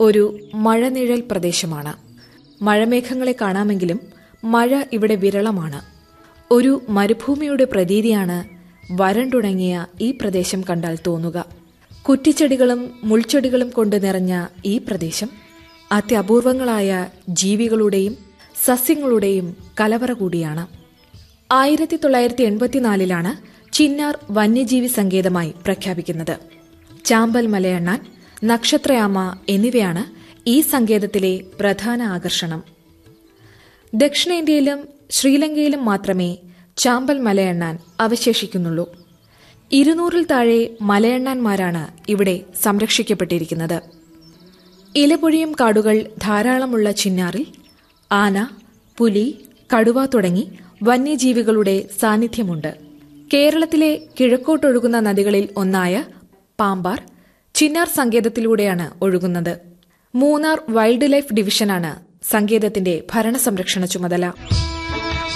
ഒരു മഴനിഴൽ പ്രദേശമാണ് മഴമേഘങ്ങളെ കാണാമെങ്കിലും മഴ ഇവിടെ വിരളമാണ് ഒരു മരുഭൂമിയുടെ പ്രതീതിയാണ് വരണ്ടുണങ്ങിയ ഈ പ്രദേശം കണ്ടാൽ തോന്നുക കുറ്റിച്ചെടികളും മുൾച്ചെടികളും കൊണ്ട് നിറഞ്ഞ ഈ പ്രദേശം അത്യപൂർവങ്ങളായ ജീവികളുടെയും സസ്യങ്ങളുടെയും കലവറ കൂടിയാണ് ആയിരത്തി തൊള്ളായിരത്തി എൺപത്തിനാലിലാണ് ചിന്നാർ വന്യജീവി സങ്കേതമായി പ്രഖ്യാപിക്കുന്നത് ചാമ്പൽ മലയണ്ണാൻ നക്ഷത്രയാമ എന്നിവയാണ് ഈ സങ്കേതത്തിലെ പ്രധാന ആകർഷണം ദക്ഷിണേന്ത്യയിലും ശ്രീലങ്കയിലും മാത്രമേ ചാമ്പൽ മലയണ്ണാൻ അവശേഷിക്കുന്നുള്ളൂ ഇരുന്നൂറിൽ താഴെ മലയണ്ണാന്മാരാണ് ഇവിടെ സംരക്ഷിക്കപ്പെട്ടിരിക്കുന്നത് ഇലപൊഴിയും കാടുകൾ ധാരാളമുള്ള ചിന്നാറിൽ ആന പുലി കടുവ തുടങ്ങി വന്യജീവികളുടെ സാന്നിധ്യമുണ്ട് കേരളത്തിലെ കിഴക്കോട്ടൊഴുകുന്ന നദികളിൽ ഒന്നായ പാമ്പാർ ചിന്നാർ സങ്കേതത്തിലൂടെയാണ് ഒഴുകുന്നത് മൂന്നാർ വൈൽഡ് ലൈഫ് ഡിവിഷനാണ് സങ്കേതത്തിന്റെ ഭരണസംരക്ഷണ ചുമതല